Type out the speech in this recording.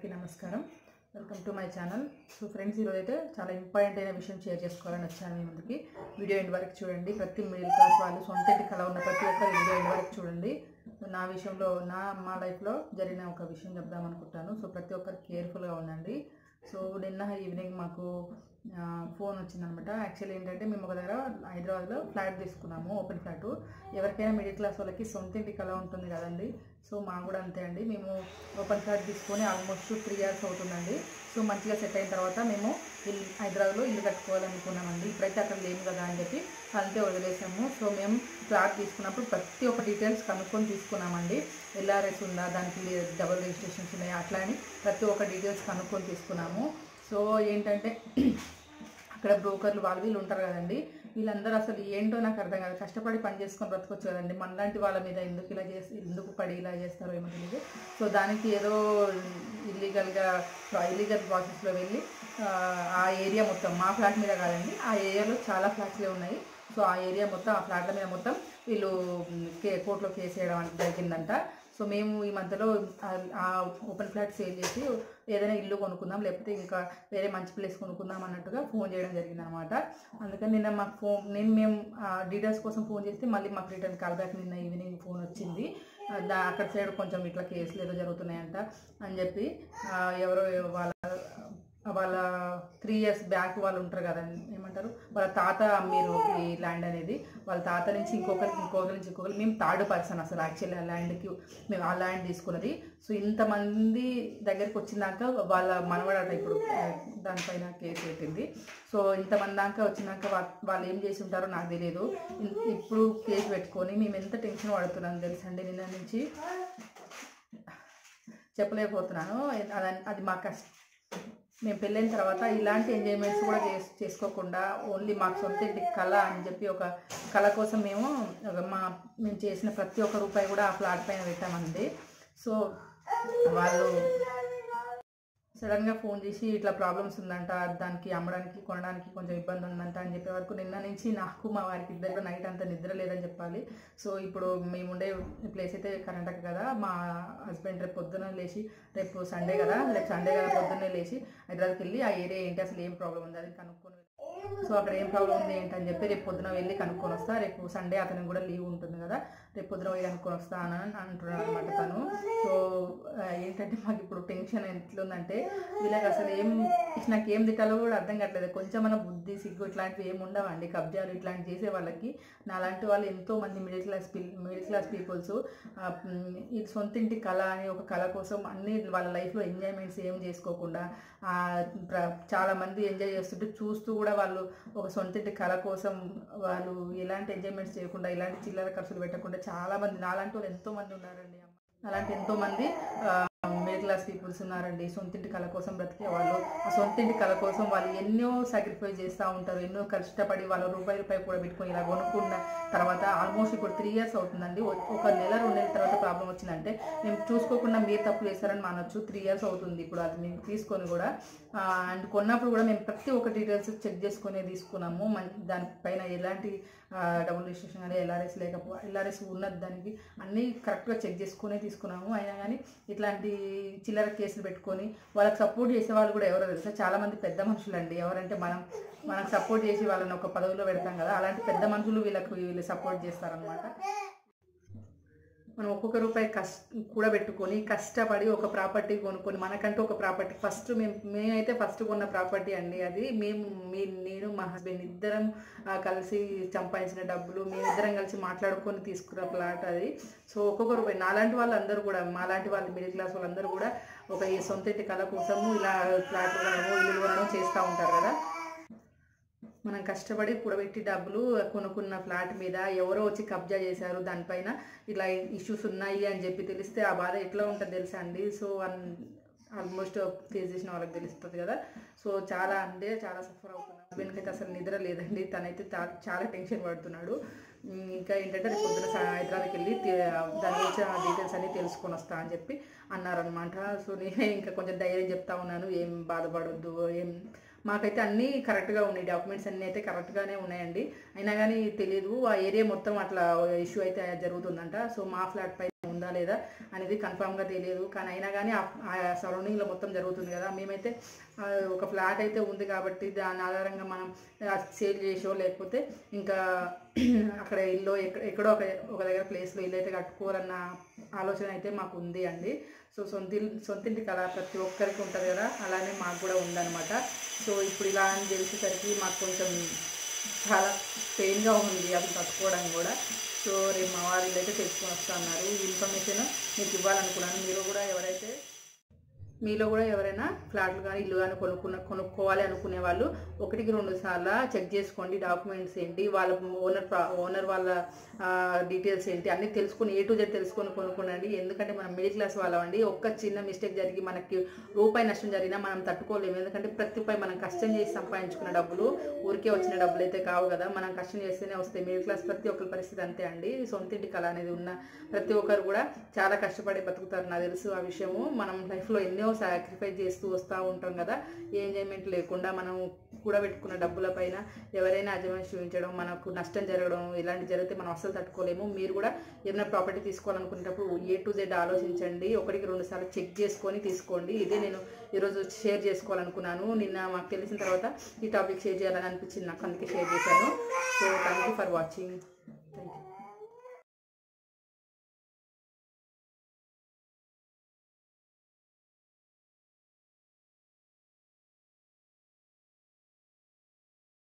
అందరికీ నమస్కారం welcome to my channel so friends ఈరోజు అయితే చాలా ఇంపార్టెంట్ అయిన విషయం షేర్ చేసుకోవాలని వచ్చాను మీ ముందుకి వీడియో ఎండ్ వరకు చూడండి ప్రతి మిడిల్ క్లాస్ వాళ్ళు సొంత ఇంటి కళ ఉన్న ప్రతి ఒక్కరు వీడియో ఎండ్ వరకు చూడండి నా విషయంలో నా మా లైఫ్లో జరిగిన ఒక విషయం చెప్దాం అనుకుంటాను సో ప్రతి ఒక్కరు కేర్ఫుల్గా ఉండండి సో నిన్న ఈవినింగ్ మాకు ఆ, ఫోన్ వచ్చిందనమాట యాక్చువల్లీ ఏంటంటే మేము ఒక దగ్గర హైదరాబాద్లో ఫ్లాట్ తీసుకున్నాము ఓపెన్ ఫ్లాట్ ఎవరికైనా మిడిల్ క్లాస్ వాళ్ళకి సొంత ఇంటి కళ ఉంటుంది కదండి సో మాకు కూడా అంతే అండి మేము ఓపెన్ ఫ్లాట్ తీసుకొని ఆల్మోస్ట్ త్రీ ఇయర్స్ అవుతుందండి సో మంచిగా సెట్ అయిన తర్వాత మేము ఇల్లు హైదరాబాద్లో ఇల్లు కట్టుకోవాలనుకున్నామండి ఇప్పుడైతే అక్కడ లేము కదా అని చెప్పి అంతే వదిలేసాము సో మేము ఫ్లాట్ తీసుకున్నప్పుడు ప్రతి ఒక్క డీటెయిల్స్ కనుక్కొని తీసుకున్నామండి ఎల్ఆర్ఎస్ ఉందా దానికి డబుల్ రిజిస్ట్రేషన్స్ ఉన్నాయా అట్లా అని ప్రతి ఒక్క డీటెయిల్స్ కనుక్కొని తీసుకున్నాము సో ఏంటంటే అక్కడ బ్రోకర్లు వాళ్ళు వీళ్ళు ఉంటారు కదండి వీళ్ళందరూ అసలు ఏంటో నాకు అర్థం కాదు కష్టపడి పని చేసుకొని బ్రతకొచ్చు కదండి మనలాంటి వాళ్ళ మీద ఎందుకు ఇలా చేసి ఎందుకు పడి ఇలా చేస్తారో ఏమో తెలియదు సో దానికి ఏదో ఇల్లీగల్గా ఇల్లీగల్ ప్రాసెస్లో వెళ్ళి ఆ, ఆ ఏరియా మొత్తం మా ఫ్లాట్ మీద కాదండి ఆ ఏరియాలో చాలా ఫ్లాట్స్లే ఉన్నాయి సో ఆ ఏరియా మొత్తం ఆ ఫ్లాట్ల మీద మొత్తం వీళ్ళు మ్, కే కోర్టులో కేసు వేయడం అనేది జరిగిందంట సో మేము ఈ మధ్యలో ఆ- ఆ ఓపెన్ ఫ్లాట్ సేల్ చేసి ఏదైనా ఇల్లు కొనుక్కుందాం లేకపోతే ఇంకా వేరే మంచి ప్లేస్ కొనుక్కుందాం అన్నట్టుగా ఫోన్ చేయడం జరిగింది అనమాట అందుకని నిన్న మాకు ఫోన్ నేను మేము డీటెయిల్స్ కోసం ఫోన్ చేస్తే మళ్ళీ మాకు రిటర్న్ కాల్ బ్యాక్ నిన్న ఈవినింగ్ ఫోన్ వచ్చింది ఆ, దా అక్కడ సైడ్ కొంచెం ఇట్లా కేసులు ఏదో జరుగుతున్నాయంట అని చెప్పి ఆ, ఎవరో వాళ్ళ వాళ్ళ త్రీ ఇయర్స్ బ్యాక్ వాళ్ళు ఉంటారు కదా ఏమంటారు వాళ్ళ తాత అమ్మీరు ఈ ల్యాండ్ అనేది వాళ్ళ తాత నుంచి ఇంకొకరికి ఇంకొకరి నుంచి ఇంకొకరు మేము థర్డ్ పర్సన్ అసలు యాక్చువల్లీ ఆ ల్యాండ్కి మేము ఆ ల్యాండ్ తీసుకున్నది సో ఇంతమంది దగ్గరికి వచ్చినాక వాళ్ళ మనవడట ఇప్పుడు ఆ, దానిపైన కేసు పెట్టింది సో ఇంతమంది దాకా వచ్చినాక వా- వాళ్ళు ఏం చేసి ఉంటారో నాకు తెలియదు ఇన్- ఇప్పుడు కేసు పెట్టుకొని మేము ఎంత టెన్షన్ పడుతున్నాం తెలుసండి నిన్న నుంచి చెప్పలేకపోతున్నాను అది అది మా కష్ట మేము పెళ్ళైన తర్వాత ఇలాంటి ఎంజాయ్మెంట్స్ కూడా చేస్ చేసుకోకుండా ఓన్లీ మాకు సొంత ఇంటి కళ అని చెప్పి ఒక కళ కోసం మేము ఒక మా మేము చేసిన ప్రతి ఒక్క రూపాయి కూడా ఆ ఫ్లాట్ పైన పెట్టామండి సో వాళ్ళు సడన్గా ఫోన్ చేసి ఇట్లా ప్రాబ్లమ్స్ ఉందంట దానికి అమ్మడానికి కొనడానికి కొంచెం ఇబ్బంది ఉందంట అని చెప్పే వరకు నిన్న నుంచి నాకు మా వారికి ఇద్దరు నైట్ అంతా నిద్ర లేదని చెప్పాలి సో ఇప్పుడు మేము ఉండే ప్లేస్ అయితే కర్ణాటక కదా మా హస్బెండ్ రేపు పొద్దున లేచి రేపు సండే కదా రేపు సండే కదా పొద్దున్నే లేచి హైదరాబాద్కి వెళ్ళి ఆ ఏరియా ఏంటి అసలు ఏం ప్రాబ్లం ఉంది అది కనుక్కొని సో అక్కడ ఏం ప్రాబ్లం ఉంది ఏంటని చెప్పి రేపు పొద్దున వెళ్ళి కనుక్కొని వస్తా రేపు సండే అతనికి కూడా లీవ్ ఉంటుంది కదా రేపు పొద్దున పోయి కనుక్కొని వస్తా అని అంటున్నాడు అనమాట తను సో ఆ, ఏంటంటే మాకు ఇప్పుడు టెన్షన్ ఎట్లుందంటే వీళ్ళకి అసలు ఏం నాకు ఏం తిట్టాలో కూడా అర్థం కావట్లేదు కొంచెం మన బుద్ధి సిగ్గు ఇట్లాంటివి ఏమి ఉండవండి కబ్జాలు ఇట్లాంటివి చేసే వాళ్ళకి నాలాంటి వాళ్ళు ఎంతో మంది middle class middle class peoples ఇది సొంత ఇంటి కళ అని ఒక కళ కోసం అన్ని వాళ్ళ లైఫ్లో ఎంజాయ్మెంట్స్ ఏం చేసుకోకుండా ఆ, ప్ర- చాలా మంది ఎంజాయ్ చేస్తుంటే చూస్తూ కూడా వాళ్ళు ఒక సొంత ఇంటి కళ కోసం వాళ్ళు ఎలాంటి ఎంజాయ్మెంట్స్ చేయకుండా ఇలాంటి చిల్లర ఖర్చులు పెట్టకుండా చాలా మంది నాలాంటి వాళ్ళు ఎంతో మంది ఉన్నారండి అలాంటి ఎంతో మంది మిడిల్ క్లాస్ పీపుల్స్ ఉన్నారండి సొంతింటి కళ కోసం బ్రతికే వాళ్ళు ఆ సొంతింటి కళ కోసం వాళ్ళు ఎన్నో సాక్రిఫైస్ చేస్తూ ఉంటారు ఎన్నో కష్టపడి వాళ్ళ రూపాయి రూపాయి కూడా పెట్టుకొని ఇలా కొనుక్కున్న తర్వాత ఆల్మోస్ట్ ఇప్పుడు త్రీ ఇయర్స్ అవుతుందండి ఒ- ఒక నెల రెండు నెలల తర్వాత ప్రాబ్లం వచ్చిందంటే మేము చూసుకోకుండా మీరు తప్పులు చేస్తారని మానొచ్చు త్రీ ఇయర్స్ అవుతుంది ఇప్పుడు అది మేము తీసుకొని కూడా అండ్ కొన్నప్పుడు కూడా మేము ప్రతి ఒక్క డీటెయిల్స్ చెక్ చేసుకునే తీసుకున్నాము మన్- దానిపైన ఎలాంటి డబుల్ రిజిస్ట్రేషన్ కానీ ఎల్ఆర్ఎస్ లేకపో ఎల్ఆర్ఎస్ ఉన్నది దానికి అన్నీ కరెక్ట్గా చెక్ చేసుకునే తీసుకున్నాము అయినా కానీ ఇట్లాంటి చిల్లర కేసులు పెట్టుకొని వాళ్ళకి సపోర్ట్ చేసే వాళ్ళు కూడా ఎవరో తెలుసా చాలా మంది పెద్ద మనుషులు అండి ఎవరంటే మనం మనకు సపోర్ట్ చేసి వాళ్ళని ఒక పదవిలో పెడతాం కదా అలాంటి పెద్ద మనుషులు వీళ్ళకు వీళ్ళు సపోర్ట్ చేస్తారనమాట మనం ఒక్కొక్క రూపాయి కష్ట కూడబెట్టుకొని కష్టపడి ఒక ప్రాపర్టీ కొనుక్కొని మనకంటూ ఒక ప్రాపర్టీ ఫస్ట్ మేము మేమైతే ఫస్ట్ కొన్న ప్రాపర్టీ అండి అది మేము మీ నేను మా హస్బెండ్ ఇద్దరం ఆ, కలిసి సంపాదించిన డబ్బులు మేమిద్దరం కలిసి మాట్లాడుకొని తీసుకున్న ప్లాట్ అది సో ఒక్కొక్క రూపాయి నాలాంటి వాళ్ళందరూ కూడా మాలాంటి వాళ్ళు మిడిల్ క్లాస్ వాళ్ళందరూ కూడా ఒక ఈ సొంత ఇంటి కళ కోసము ఇలా ఫ్లాట్ కొనడము ఇల్లు కొనడం చేస్తూ ఉంటారు కదా మనం కష్టపడి కూడబెట్టి డబ్బులు కొనుక్కున్న ఫ్లాట్ మీద ఎవరో వచ్చి కబ్జా చేశారు దానిపైన ఇలా ఇష్యూస్ ఉన్నాయి అని చెప్పి తెలిస్తే ఆ బాధ ఎట్లా ఉంటుంది తెలుసా అండి సో ఆల్మోస్ట్ ఫేస్ చేసిన వాళ్ళకి తెలుస్తుంది కదా సో చాలా అంటే చాలా సఫర్ అవుతున్నాం హస్బెండ్కి అయితే అసలు నిద్ర లేదండి తనైతే చా- చాలా టెన్షన్ పడుతున్నాడు ఉమ్, ఇంకా ఏంటంటే రేపు పొద్దున సా- హైదరాబాద్కి వెళ్ళి తే- దాని గురించి డీటెయిల్స్ అన్ని తెలుసుకొని వస్తా అని చెప్పి అన్నారనమాట సో నేనే ఇంకా కొంచెం ధైర్యం చెప్తా ఉన్నాను ఏం బాధపడొద్దు ఏం మాకైతే అన్నీ కరెక్ట్గా ఉన్నాయి డాక్యుమెంట్స్ అన్నీ అయితే కరెక్ట్గానే ఉన్నాయండి అయినా కానీ తెలియదు ఆ ఏరియా మొత్తం అట్లా ఇష్యూ అయితే జరుగుతుందంట సో మా ఫ్లాట్ పైన ఉందా లేదా అనేది కన్ఫామ్గా తెలియదు కానీ అయినా కానీ ఆ- ఆ సరౌండింగ్లో మొత్తం జరుగుతుంది కదా మేమైతే ఆ, ఒక ఫ్లాట్ అయితే ఉంది కాబట్టి దాని ఆధారంగా మనం సేల్ చేసో లేకపోతే ఇంకా అక్కడ ఇల్లు ఎక్కడ ఎక్కడో ఒక ఒక దగ్గర ప్లేస్లో ఇల్లు అయితే కట్టుకోవాలన్న ఆలోచన అయితే మాకు ఉంది అండి సో సొంత ఇల్లు సొంత ఇంటి కళ ప్రతి ఒక్కరికి ఉంటుంది కదా అలానే మాకు కూడా ఉందన్నమాట సో ఇప్పుడు ఇలా అని తెలిసేసరికి మాకు కొంచెం చాలా పెయిన్గా ఉంది అది కట్టుకోవడం కూడా సో రేపు మా వారు అయితే తెలుసుకొని వస్తా అన్నారు ఈ ఇన్ఫర్మేషన్ మీకు ఇవ్వాలనుకున్నాను మీరు కూడా ఎవరైతే మీలో కూడా ఎవరైనా ఫ్లాట్లు కానీ ఇల్లు కానీ కొనుక్కున్న కొనుక్కోవాలి అనుకునే వాళ్ళు ఒకటికి రెండు సార్లు చెక్ చేసుకోండి డాక్యుమెంట్స్ ఏంటి వాళ్ళ ఓనర్ ఓనర్ వాళ్ళ డీటెయిల్స్ ఏంటి అన్నీ తెలుసుకొని ఏ టు జెడ్ తెలుసుకొని కొనుక్కోండి ఎందుకంటే మనం మిడిల్ క్లాస్ వాళ్ళమండి ఒక్క చిన్న మిస్టేక్ జరిగి మనకి రూపాయి నష్టం జరిగినా మనం తట్టుకోలేము ఎందుకంటే ప్రతి రూపాయి మనం కష్టం చేసి సంపాదించుకున్న డబ్బులు ఊరికే వచ్చిన డబ్బులు అయితే కావు కదా మనం కష్టం చేస్తేనే వస్తాయి మిడిల్ క్లాస్ ప్రతి ఒక్కరి పరిస్థితి అంతే అండి సొంత ఇంటి కళ అనేది ఉన్న ప్రతి ఒక్కరు కూడా చాలా కష్టపడి బతుకుతారు నాకు తెలుసు ఆ విషయము మనం లైఫ్లో ఎన్నో సాక్రిఫైస్ చేస్తూ వస్తూ ఉంటాం కదా ఏ ఎంజాయ్మెంట్ లేకుండా మనం కూడబెట్టుకున్న డబ్బుల పైన ఎవరైనా అజమాయిషి చూపించడం మనకు నష్టం జరగడం ఇలాంటి జరిగితే మనం అస్సలు తట్టుకోలేము మీరు కూడా ఏమైనా ప్రాపర్టీ తీసుకోవాలనుకునేటప్పుడు ఏ టు జెడ్ ఆలోచించండి ఒకటికి రెండు సార్లు చెక్ చేసుకొని తీసుకోండి ఇదే నేను ఈరోజు షేర్ చేసుకోవాలనుకున్నాను నిన్న మాకు తెలిసిన తర్వాత ఈ టాపిక్ షేర్ చేయాలని అనిపించింది నాకు అందుకే షేర్ చేశాను so thank you for watching thank you